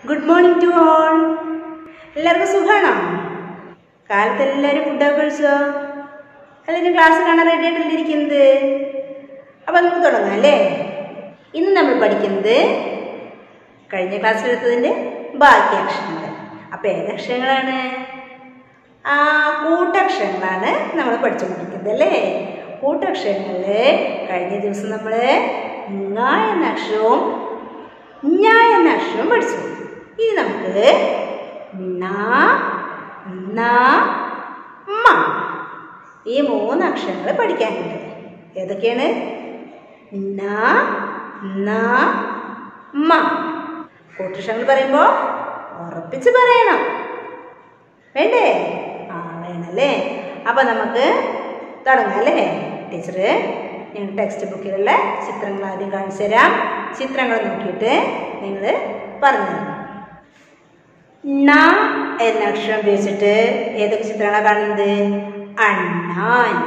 good morning to all എല്ലാവർക്കും സുഖമാണോ കാലത്ത് എല്ലാവരും ഫുഡൊക്കെ കഴിച്ചോ അല്ലെങ്കിൽ ക്ലാസ് കാണാൻ റെഡി ആയിട്ടല്ലേ ഇരിക്കുന്നത് അപ്പം നമുക്ക് തുടങ്ങാം അല്ലേ ഇന്ന് നമ്മൾ പഠിക്കുന്നത് കഴിഞ്ഞ ക്ലാസ്സിൽ എടുത്തതിൻ്റെ ബാക്കി അക്ഷരങ്ങൾ അപ്പം ഏതക്ഷരങ്ങളാണ് ആ കൂട്ടക്ഷരങ്ങളാണ് നമ്മൾ പഠിച്ചുകൊണ്ടിരിക്കുന്നത് അല്ലേ കൂട്ടക്ഷരങ്ങളിൽ കഴിഞ്ഞ ദിവസം നമ്മൾ ങ എന്ന അക്ഷരവും ഞ എന്ന അക്ഷരവും പഠിച്ചു ഇനി നമുക്ക് ന ന മ ഈ മൂന്ന് അക്ഷരങ്ങൾ പഠിക്കാനുണ്ട് ഏതൊക്കെയാണ് ന ന മ കൂട്ടക്ഷരങ്ങൾ പറയുമ്പോൾ ഉറപ്പിച്ച് പറയണം വേണ്ടേ ആ വേണമല്ലേ അപ്പം നമുക്ക് തുടങ്ങാം അല്ലേ ടീച്ചർ നിങ്ങൾ ടെക്സ്റ്റ് ബുക്കിലുള്ള ചിത്രങ്ങൾ ആദ്യം കാണിച്ചു തരാം ചിത്രങ്ങൾ നോക്കിയിട്ട് നിങ്ങൾ പറഞ്ഞു തരണം ണ എന്ന അക്ഷരം ഉപയോഗിച്ചിട്ട് ഏതൊക്കെ ചിത്രങ്ങളാണ് കാണുന്നത് അണ്ണാൻ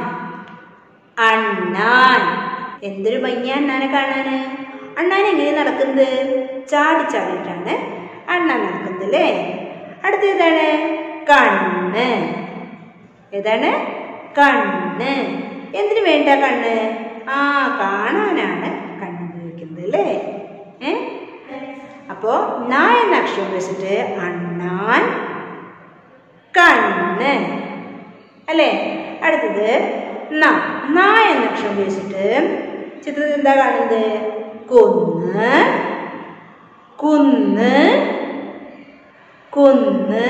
അണ്ണാൻ എന്തൊരു ഭംഗിയാ അണ്ണാനെ കാണാന് അണ്ണാൻ എങ്ങനെ നടക്കുന്നത് ചാടി ചാടിയിട്ടാണ് അണ്ണാൻ നടക്കുന്നത് അല്ലേ അടുത്ത ഏതാണ് കണ്ണ് ഏതാണ് കണ്ണ് എന്തിനു വേണ്ട കണ്ണ് ആ കാണാനാണ് കണ്ണ് ഉപയോഗിക്കുന്നത് അല്ലേ ഏ അപ്പോ ന എന്ന അക്ഷരം ഉപയോഗിച്ചിട്ട് അണ്ണാൻ കണ്ണ് അല്ലേ അടുത്തത് ന ന എന്ന അക്ഷരം ഉപയോഗിച്ചിട്ട് ചിത്രത്തിൽ എന്താ കാണുന്നത് കുന്ന് കുന്ന് കുന്ന്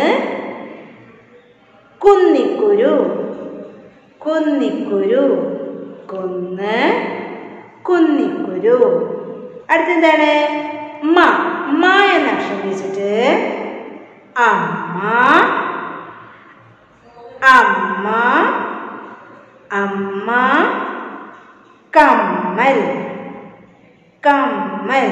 കുന്നിക്കുരു കുന്നിക്കുരു കുന്ന് കുന്നിക്കുരു അടുത്തെന്താണ് മ മ എന്ന അക്ഷരം ഉപയോഗിച്ചിട്ട് അമ്മ അമ്മ അമ്മ കമ്മൽ കമ്മൽ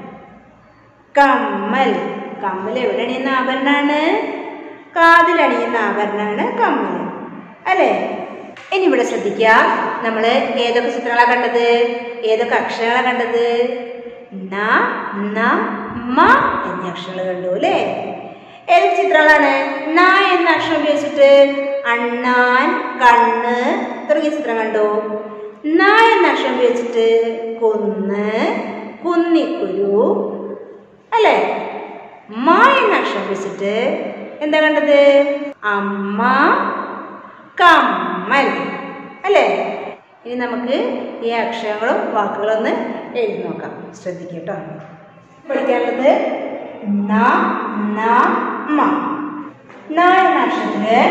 കമ്മൽ കമ്മൽ എവിടെ അണിയുന്ന ആഭരണമാണ് കാതിലണിയുന്ന ആഭരണമാണ് കമ്മൽ അല്ലേ ഇനി ഇവിടെ ശ്രദ്ധിക്കുക നമ്മൾ ഏതൊക്കെ ചിത്രങ്ങളാണ് കണ്ടത് ഏതൊക്കെ അക്ഷരങ്ങളാണ് കണ്ടത് ന ന മ എന്നീ അക്ഷരങ്ങൾ കണ്ടു അല്ലേ ഏതൊക്കെ ചിത്രങ്ങളാണ് ന എന്ന അക്ഷരം ഉപയോഗിച്ചിട്ട് അണ്ണാൻ കണ്ണ് തുടങ്ങിയ ചിത്രം കണ്ടു ന എന്ന അക്ഷരം ഉപയോഗിച്ചിട്ട് കുന്ന് കുന്നിക്കുരു അല്ലേ മ എന്ന അക്ഷരം ഉപയോഗിച്ചിട്ട് എന്താ കണ്ടത് അമ്മ കമ്മൽ അല്ലേ ഇനി നമുക്ക് ഈ അക്ഷരങ്ങളും വാക്കുകളും ഒന്ന് എഴുതി നോക്കാം ശ്രദ്ധിക്കുക കേട്ടോ പഠിക്കാനുള്ളത് ന ന മ ന എന്ന അക്ഷരത്തില്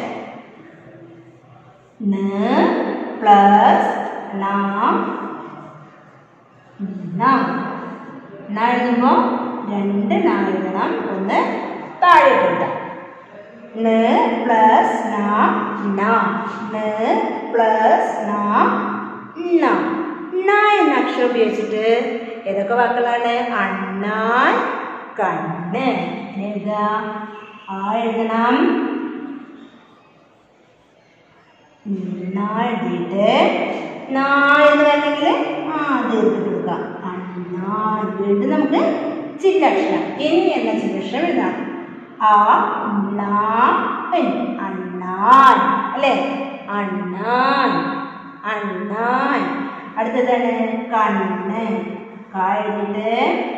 ന പ്ലസ് ന ന ന എഴുതുമ്പോൾ രണ്ട് ന എഴുതണം ഒന്ന് താഴെ എഴുതാം ന പ്ലസ് ന ന ന പ്ലസ് ന ന ന എന്ന അക്ഷരം ഉപയോഗിച്ചിട്ട് ഏതൊക്കെ വാക്കുകളാണ് അണ്ണാൻ കണ്ണ് ഇനി എഴുതുക ആ എഴുതണം ന എഴുതിയിട്ട് നാ എന്ന് വേണമെങ്കിൽ ആ ദീർഘം കൊടുക്കാം അണ്ണാൻ വീണ്ടും നമുക്ക് ചില്ലക്ഷരം ഇനി എന്ന ചില്ലക്ഷരം എഴുതാം ആ അണ്ണാൻ അല്ലേ അണ്ണാൻ അണ്ണാൻ അടുത്തതാണ് കണ്ണ് കാ എഴുതിയിട്ട്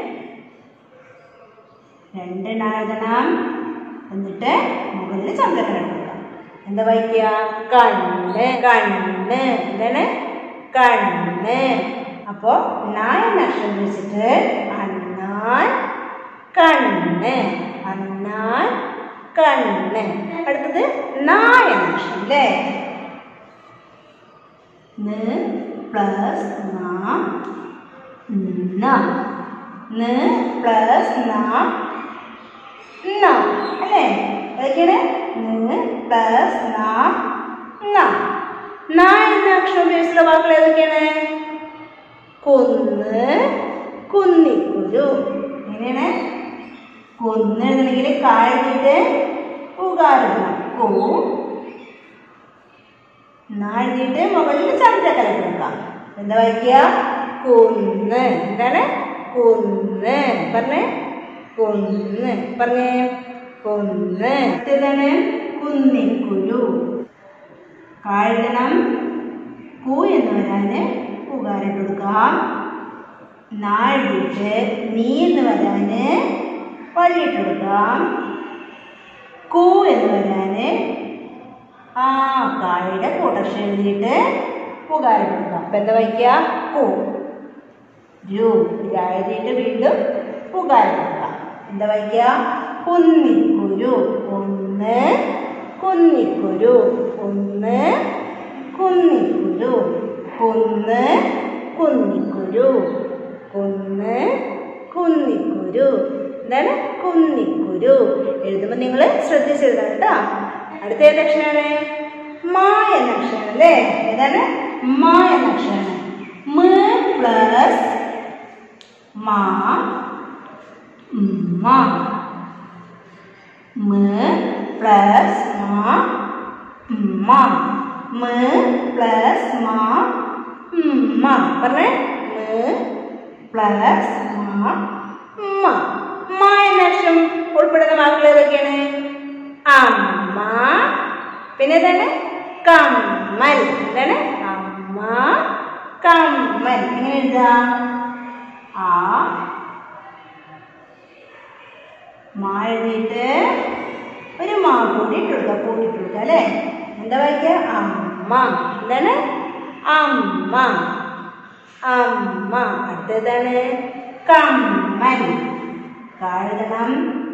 രണ്ട് എഴുതണം എന്നിട്ട് മുകളിൽ ചന്ദ്രക്കര കൊടുക്കാം എന്താ വായിക്കുക കണ്ണ് കണ്ണ് എന്താണ് കണ്ണ് അപ്പോ നായ അക്ഷരം വെച്ചിട്ട് അണ്ണാൻ കണ്ണ് അണ്ണാൻ കണ്ണ് അടുത്തത് നായ അക്ഷരം അല്ലേ ന് പ്ലസ് ന ന് പ്ലസ് ന ന അല്ലേ ഏതൊക്കെയാണ് ന് പ്ലസ് ന ന ന എന്ന അക്ഷരം ഉപയോഗിച്ചുള്ള വാക്കുകൾ ഏതൊക്കെയാണ് കുന്ന് കുന്നിക്കുരു എങ്ങനെയാണ് കുന്ന് എഴുതണമെങ്കിൽ കാഴ്ചയിട്ട് ഉകാരണം കൂ എഴുതിയിട്ട് മുകളിൽ ചന്ദ്രക്കല കൊടുക്കാം എന്താ വായിക്കുക കുന്ന് എന്താണ് കുന്ന് പറഞ്ഞേ കൊന്ന് പറഞ്ഞേ കൊന്ന് അടുത്തതാണ് കുന്നിക്കുരു കാഴുകണം കൂ എന്ന് വരാന് പൂകാരം കൊടുക്കാം നാഴിട്ട് നീ എന്ന് വരാന് വള്ളിയിട്ട് കൊടുക്കാം കൂ എന്ന് വരാന് ആ കായുടെ കൂട്ടക്ഷരം എഴുതിയിട്ട് പൂകാരം കൊടുക്കാം അപ്പം എന്താ വയ്ക്കുക കൂ രു എഴുതിയിട്ട് വീണ്ടും പൂകാരം കൊടുക്കാം എന്താ വയ്ക്കുക കുന്നിക്കുരു ഒന്ന് കുന്നിക്കുരു ഒന്ന് കുന്നിക്കുരു കുന്ന് കുന്നിക്കുരു കുന്ന് കുന്നിക്കുരു എന്താണ് കുന്നിക്കുരു എഴുതുമ്പോൾ നിങ്ങൾ ശ്രദ്ധിച്ചെഴുതണം കേട്ടോ അടുത്ത ഏത് അക്ഷരമാണ് മാ എന്ന അക്ഷരമാണ് അല്ലേ ഏതാണ് മാ എന്ന അക്ഷരമാണ് മ പ്ലസ് മാ മ മ പ്ലസ് മാ മ മ പ്ലസ് മാ മ പറഞ്ഞേ മ പ്ലസ് മാ മ മ എന്ന അക്ഷരം ഉൾപ്പെടുന്ന വാക്കുകൾ ഏതൊക്കെയാണ് അമ്മ പിന്നെ എന്താണ് കമ്മൽ എന്താണ് അമ്മ കമ്മൽ എങ്ങനെ എഴുതാം ആ മാ എഴുതിയിട്ട് ഒരു മാ കൂടി ഇട്ട് കൊടുക്കുക കൂട്ടിട്ട് കൊടുക്കുക അല്ലേ എന്താ വായിക്കുക അമ്മ എന്താണ് അമ്മ അമ്മ അടുത്തതാണ് കമ്മൽ കാഴുതണം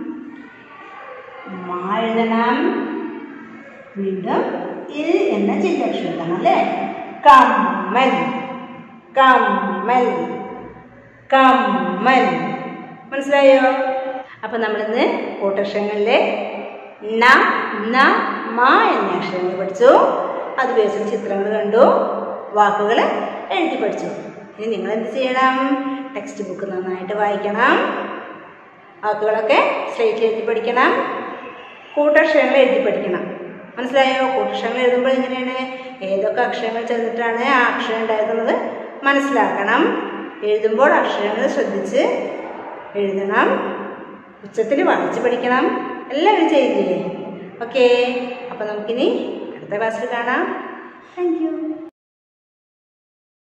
മാ എഴുതണം വീണ്ടും ഇൽ എന്ന ചില്ലക്ഷരം എഴുതണം അല്ലേ കമ്മൽ കമ്മൽ കമ്മൽ മനസ്സിലായോ അപ്പം നമ്മളിന്ന് കൂട്ടക്ഷരങ്ങളിലെ ന ന മ എന്നീ അക്ഷരങ്ങൾ പഠിച്ചു അത് ഉപയോഗിച്ച് ചിത്രങ്ങൾ കണ്ടു വാക്കുകൾ എഴുതി പഠിച്ചു ഇനി നിങ്ങൾ എന്ത് ചെയ്യണം ടെക്സ്റ്റ് ബുക്ക് നന്നായിട്ട് വായിക്കണം വാക്കുകളൊക്കെ സ്ലേറ്റിൽ എഴുതി പഠിക്കണം കൂട്ടക്ഷരങ്ങൾ എഴുതി പഠിക്കണം മനസ്സിലായോ കൂട്ടക്ഷരങ്ങൾ എഴുതുമ്പോൾ എങ്ങനെയാണ് ഏതൊക്കെ അക്ഷരങ്ങൾ ചേർന്നിട്ടാണ് ആ അക്ഷരം ഉണ്ടാക്കുന്നത് മനസ്സിലാക്കണം എഴുതുമ്പോൾ അക്ഷരങ്ങൾ ശ്രദ്ധിച്ച് എഴുതണം ഉച്ചത്തിൽ വായിച്ച് പഠിക്കണം എല്ലാവരും ചെയ്യില്ലേ ഓക്കെ അപ്പോൾ നമുക്കിനി അടുത്ത ക്ലാസ്സിൽ കാണാം താങ്ക് യു